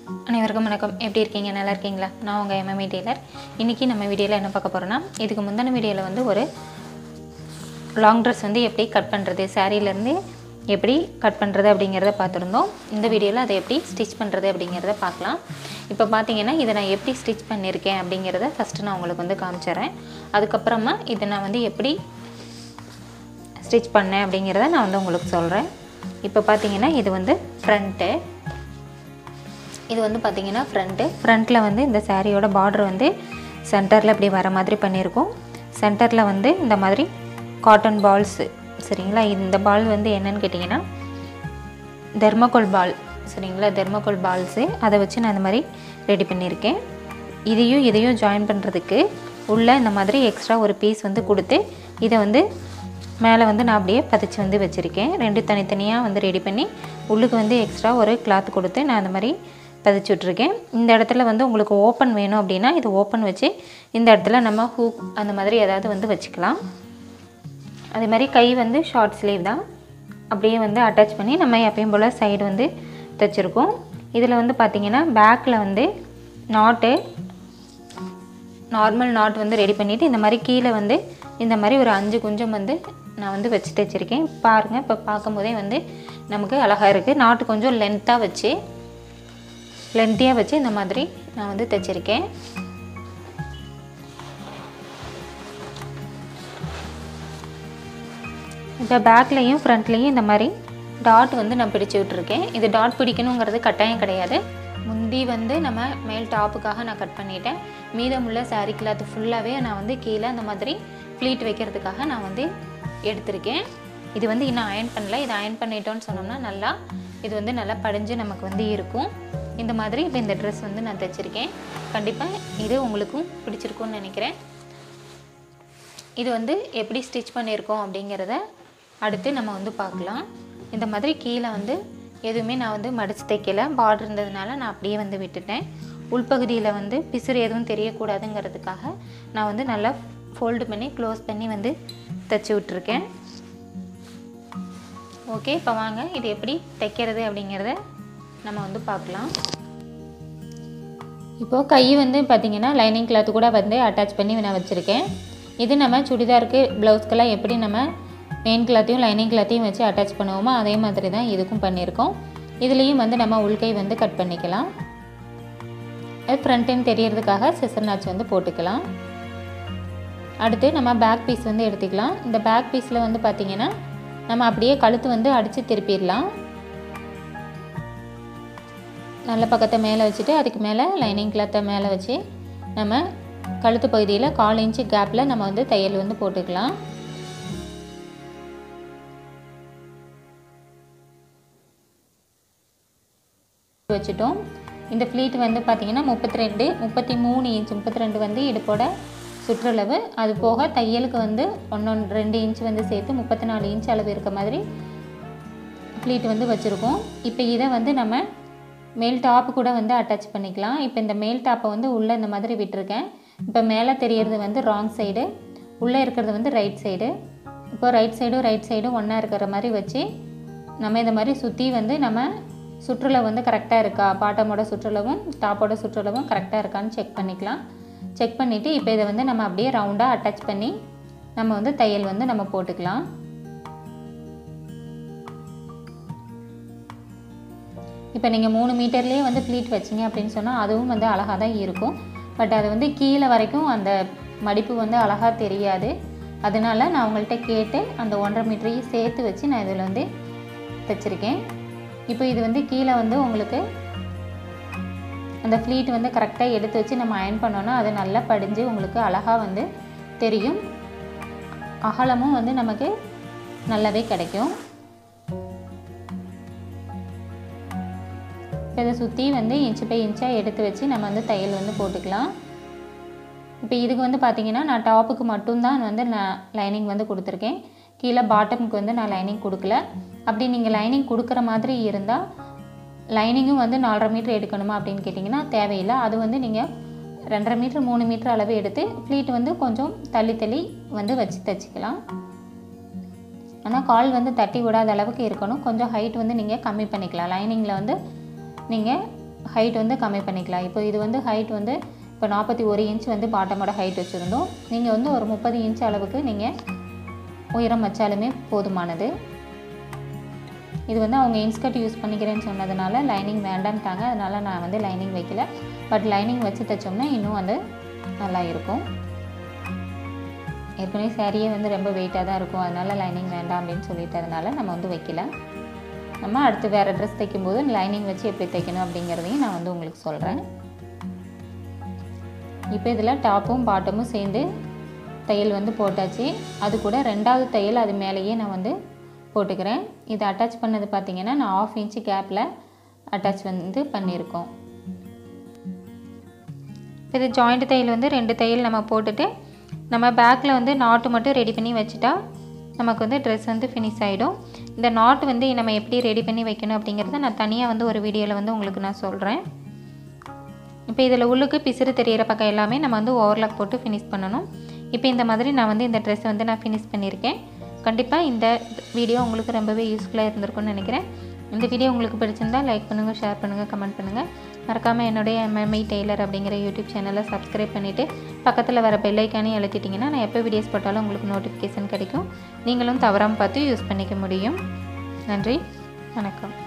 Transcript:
அனைவருக்கும் வணக்கம் எப்படி இருக்கீங்க நல்லா இருக்கீங்களா நான் உங்கள் எம்எம்ஏ டெய்லர் இன்றைக்கி நம்ம வீடியோவில் என்ன பார்க்க போகிறோன்னா இதுக்கு முந்தின வீடியோவில் வந்து ஒரு லாங் ட்ரெஸ் வந்து எப்படி கட் பண்ணுறது சாரீலேருந்து எப்படி கட் பண்ணுறது அப்படிங்கிறத பார்த்துருந்தோம் இந்த வீடியோவில் அதை எப்படி ஸ்டிச் பண்ணுறது அப்படிங்கிறத பார்க்கலாம் இப்போ பார்த்தீங்கன்னா இதை நான் எப்படி ஸ்டிச் பண்ணியிருக்கேன் அப்படிங்கிறத ஃபஸ்ட்டு நான் உங்களுக்கு வந்து காமிச்சிடுறேன் அதுக்கப்புறமா இதை நான் வந்து எப்படி ஸ்டிச் பண்ணேன் அப்படிங்கிறத நான் வந்து உங்களுக்கு சொல்கிறேன் இப்போ பார்த்தீங்கன்னா இது வந்து ஃப்ரண்ட்டு இது வந்து பார்த்தீங்கன்னா ஃப்ரண்ட்டு ஃப்ரண்ட்டில் வந்து இந்த சாரியோட பார்டர் வந்து சென்டரில் இப்படி வர மாதிரி பண்ணியிருக்கோம் சென்டரில் வந்து இந்த மாதிரி காட்டன் பால்ஸு சரிங்களா இந்த பால் வந்து என்னன்னு கேட்டிங்கன்னா தெர்மோகோல் பால் சரிங்களா தெர்மோகோல் பால்ஸு அதை வச்சு நான் இந்த மாதிரி ரெடி பண்ணியிருக்கேன் இதையும் இதையும் ஜாயின் பண்ணுறதுக்கு உள்ள இந்த மாதிரி எக்ஸ்ட்ரா ஒரு பீஸ் வந்து கொடுத்து இதை வந்து மேலே வந்து நான் அப்படியே பதிச்சு வந்து வச்சுருக்கேன் ரெண்டு தனித்தனியாக வந்து ரெடி பண்ணி உள்ளுக்கு வந்து எக்ஸ்ட்ரா ஒரு கிளாத் கொடுத்து நான் அந்த மாதிரி பதிச்சு விட்ருக்கேன் இந்த இடத்துல வந்து உங்களுக்கு ஓப்பன் வேணும் அப்படின்னா இது ஓப்பன் வச்சு இந்த இடத்துல நம்ம ஹூக் அந்த மாதிரி ஏதாவது வந்து வச்சுக்கலாம் அதே மாதிரி கை வந்து ஷார்ட் ஸ்லீவ் தான் அப்படியே வந்து அட்டாச் பண்ணி நம்ம எப்பயும் போல் சைடு வந்து தைச்சிருக்கோம் இதில் வந்து பார்த்திங்கன்னா பேக்கில் வந்து நாட்டு நார்மல் நாட் வந்து ரெடி பண்ணிவிட்டு இந்த மாதிரி கீழே வந்து இந்த மாதிரி ஒரு அஞ்சு குஞ்சம் வந்து நான் வந்து வச்சு தைச்சிருக்கேன் பாருங்கள் இப்போ பார்க்கும்போதே வந்து நமக்கு அழகாக இருக்குது நாட்டு கொஞ்சம் லென்த்தாக வச்சு லென்த்தியாக வச்சு இந்த மாதிரி நான் வந்து தைச்சிருக்கேன் இப்போ பேக்லேயும் ஃப்ரண்ட்லேயும் இந்த மாதிரி டாட் வந்து நான் பிடிச்சி விட்ருக்கேன் இது டாட் பிடிக்கணுங்கிறது கட்டாயம் கிடையாது முந்தி வந்து நம்ம மேல் டாப்புக்காக நான் கட் பண்ணிட்டேன் மீதமுள்ள சாரீ கிளாத் ஃபுல்லாகவே நான் வந்து கீழே அந்த மாதிரி ஃப்ளீட் வைக்கிறதுக்காக நான் வந்து எடுத்திருக்கேன் இது வந்து இன்னும் அயன் பண்ணல இது அயன் பண்ணிட்டோன்னு சொன்னோம்னா நல்லா இது வந்து நல்லா படிஞ்சு நமக்கு வந்து இருக்கும் இந்த மாதிரி இப்போ இந்த ட்ரெஸ் வந்து நான் தைச்சிருக்கேன் கண்டிப்பாக இது உங்களுக்கும் பிடிச்சிருக்கும்னு நினைக்கிறேன் இது வந்து எப்படி ஸ்டிச் பண்ணியிருக்கோம் அப்படிங்கிறத அடுத்து நம்ம வந்து பார்க்கலாம் இந்த மாதிரி கீழே வந்து எதுவுமே நான் வந்து மடித்து தைக்கல பார்டர் இருந்ததுனால நான் அப்படியே வந்து விட்டுட்டேன் உள்பகுதியில் வந்து பிசுறு எதுவும் தெரியக்கூடாதுங்கிறதுக்காக நான் வந்து நல்லா ஃபோல்டு பண்ணி க்ளோஸ் பண்ணி வந்து தைச்சி விட்ருக்கேன் ஓகே இப்போ வாங்க இது எப்படி தைக்கிறது அப்படிங்கிறத நம்ம வந்து பார்க்கலாம் இப்போது கை வந்து பார்த்திங்கன்னா லைனிங் கிளாத் கூட வந்து அட்டாச் பண்ணி நான் வச்சுருக்கேன் இது நம்ம சுடிதாருக்கு ப்ளவுஸ்க்கெல்லாம் எப்படி நம்ம மெயின் கிளாத்தையும் லைனிங் கிளாத்தையும் வச்சு அட்டாச் பண்ணுவோமோ அதே மாதிரி தான் இதுக்கும் பண்ணியிருக்கோம் இதுலேயும் வந்து நம்ம உள்கை வந்து கட் பண்ணிக்கலாம் அது ஃப்ரண்ட்டுன்னு தெரியறதுக்காக சிசர் நாச் வந்து போட்டுக்கலாம் அடுத்து நம்ம பேக் பீஸ் வந்து எடுத்துக்கலாம் இந்த பேக் பீஸில் வந்து பார்த்திங்கன்னா நம்ம அப்படியே கழுத்து வந்து அடித்து திருப்பிடலாம் நல்ல பக்கத்தை மேலே வச்சுட்டு அதுக்கு மேலே லைனிங் கிளாத்தை மேலே வச்சு நம்ம கழுத்து பகுதியில் கால் இன்ச்சு கேப்பில் நம்ம வந்து தையல் வந்து போட்டுக்கலாம் வச்சுட்டோம் இந்த ஃப்ளீட் வந்து பார்த்திங்கன்னா முப்பத்தி ரெண்டு முப்பத்தி மூணு இன்ச் முப்பத்தி ரெண்டு வந்து இடுப்போட சுற்றளவு அது போக தையலுக்கு வந்து ஒன்று ரெண்டு இன்ச் வந்து சேர்த்து முப்பத்தி நாலு இன்ச் அளவு இருக்க மாதிரி ஃப்ளீட் வந்து வச்சுருக்கோம் இப்போ இதை வந்து நம்ம மேல் டாப்பு கூட வந்து அட்டாச் பண்ணிக்கலாம் இப்போ இந்த மேல் டாப்பை வந்து உள்ளே இந்த மாதிரி விட்டுருக்கேன் இப்போ மேலே தெரியறது வந்து ராங் சைடு உள்ளே இருக்கிறது வந்து ரைட் சைடு இப்போ ரைட் சைடும் ரைட் சைடும் ஒன்றா இருக்கிற மாதிரி வச்சு நம்ம இந்த மாதிரி சுற்றி வந்து நம்ம சுற்றுலா வந்து கரெக்டாக இருக்கா பாட்டமோட சுற்றுலவும் டாப்போட சுற்றுலவும் கரெக்டாக இருக்கான்னு செக் பண்ணிக்கலாம் செக் பண்ணிவிட்டு இப்போ இதை வந்து நம்ம அப்படியே ரவுண்டாக அட்டாச் பண்ணி நம்ம வந்து தையல் வந்து நம்ம போட்டுக்கலாம் இப்போ நீங்கள் மூணு மீட்டர்லேயே வந்து ப்ளீட் வச்சிங்க அப்படின்னு சொன்னால் அதுவும் வந்து அழகாக தான் இருக்கும் பட் அது வந்து கீழே வரைக்கும் அந்த மடிப்பு வந்து அழகாக தெரியாது அதனால நான் உங்கள்கிட்ட கேட்டு அந்த ஒன்றரை மீட்டரையும் சேர்த்து வச்சு நான் இதில் வந்து தைச்சிருக்கேன் இப்போ இது வந்து கீழே வந்து உங்களுக்கு அந்த ஃப்ளீட் வந்து கரெக்டாக எடுத்து வச்சு நம்ம அயன் பண்ணோன்னா அது நல்லா படிஞ்சு உங்களுக்கு அழகாக வந்து தெரியும் அகலமும் வந்து நமக்கு நல்லாவே கிடைக்கும் இப்போ இதை சுற்றி வந்து இன்ச்சு பை இன்ச்சாக எடுத்து வச்சு நம்ம வந்து தையல் வந்து போட்டுக்கலாம் இப்போ இதுக்கு வந்து பார்த்திங்கன்னா நான் டாப்புக்கு மட்டும்தான் வந்து நான் லைனிங் வந்து கொடுத்துருக்கேன் கீழே பாட்டமுக்கு வந்து நான் லைனிங் கொடுக்கல அப்படி நீங்கள் லைனிங் கொடுக்குற மாதிரி இருந்தால் லைனிங்கும் வந்து நாலரை மீட்டர் எடுக்கணுமா அப்படின்னு கேட்டிங்கன்னா தேவையில்லை அது வந்து நீங்கள் ரெண்டரை மீட்டர் மூணு மீட்டர் அளவு எடுத்து ஃப்ளீட் வந்து கொஞ்சம் தள்ளி தள்ளி வந்து வச்சு தைச்சிக்கலாம் ஆனால் கால் வந்து தட்டி விடாத அளவுக்கு இருக்கணும் கொஞ்சம் ஹைட் வந்து நீங்கள் கம்மி பண்ணிக்கலாம் லைனிங்கில் வந்து நீங்கள் ஹைட் வந்து கம்மி பண்ணிக்கலாம் இப்போ இது வந்து ஹைட் வந்து இப்போ நாற்பத்தி ஒரு இன்ச் வந்து பாட்டமோட ஹைட் வச்சுருந்தோம் நீங்கள் வந்து ஒரு முப்பது இன்ச் அளவுக்கு நீங்கள் உயரம் வச்சாலுமே போதுமானது இது வந்து அவங்க இன்ஸ்கர்ட் யூஸ் பண்ணிக்கிறேன்னு சொன்னதுனால லைனிங் வேண்டான்ட்டாங்க அதனால் நான் வந்து லைனிங் வைக்கல பட் லைனிங் வச்சு தைச்சோம்னா இன்னும் வந்து நல்லா இருக்கும் ஏற்கனவே சாரியே வந்து ரொம்ப வெயிட்டாக தான் இருக்கும் அதனால் லைனிங் வேண்டாம் அப்படின்னு சொல்லிட்டதுனால நம்ம வந்து வைக்கல நம்ம அடுத்து வேறு ட்ரெஸ் தைக்கும்போது லைனிங் வச்சு எப்படி தைக்கணும் அப்படிங்கிறதையும் நான் வந்து உங்களுக்கு சொல்கிறேன் இப்போ இதில் டாப்பும் பாட்டமும் சேர்ந்து தையல் வந்து போட்டாச்சு அது கூட ரெண்டாவது தையல் அது மேலேயே நான் வந்து போட்டுக்கிறேன் இது அட்டாச் பண்ணது பார்த்தீங்கன்னா நான் ஆஃப் இன்ச்சு கேப்பில் அட்டாச் வந்து பண்ணியிருக்கோம் இது ஜாயிண்ட் தையல் வந்து ரெண்டு தையல் நம்ம போட்டுட்டு நம்ம பேக்கில் வந்து நாட்டு மட்டும் ரெடி பண்ணி வச்சுட்டா நமக்கு வந்து ட்ரெஸ் வந்து ஃபினிஷ் ஆகிடும் இந்த நாட் வந்து நம்ம எப்படி ரெடி பண்ணி வைக்கணும் அப்படிங்கிறத நான் தனியாக வந்து ஒரு வீடியோவில் வந்து உங்களுக்கு நான் சொல்கிறேன் இப்போ இதில் உள்ளுக்கு பிசிறு தெரியிற பக்கம் எல்லாமே நம்ம வந்து ஓவர்லாக் போட்டு ஃபினிஷ் பண்ணணும் இப்போ இந்த மாதிரி நான் வந்து இந்த ட்ரெஸ்ஸை வந்து நான் ஃபினிஷ் பண்ணியிருக்கேன் கண்டிப்பாக இந்த வீடியோ உங்களுக்கு ரொம்பவே யூஸ்ஃபுல்லாக இருந்திருக்கும்னு நினைக்கிறேன் இந்த வீடியோ உங்களுக்கு பிடிச்சிருந்தா லைக் பண்ணுங்கள் ஷேர் பண்ணுங்கள் கமெண்ட் பண்ணுங்கள் மறக்காமல் என்னுடைய எம்எம்ஐ டெய்லர் அப்படிங்கிற யூடியூப் சேனலை சப்ஸ்கிரைப் பண்ணிவிட்டு பக்கத்தில் வர பெல்லைக்கானே அழுத்திட்டிங்கன்னா நான் எப்போ வீடியோஸ் போட்டாலும் உங்களுக்கு நோட்டிஃபிகேஷன் கிடைக்கும் நீங்களும் தவறாமல் பார்த்து யூஸ் பண்ணிக்க முடியும் நன்றி வணக்கம்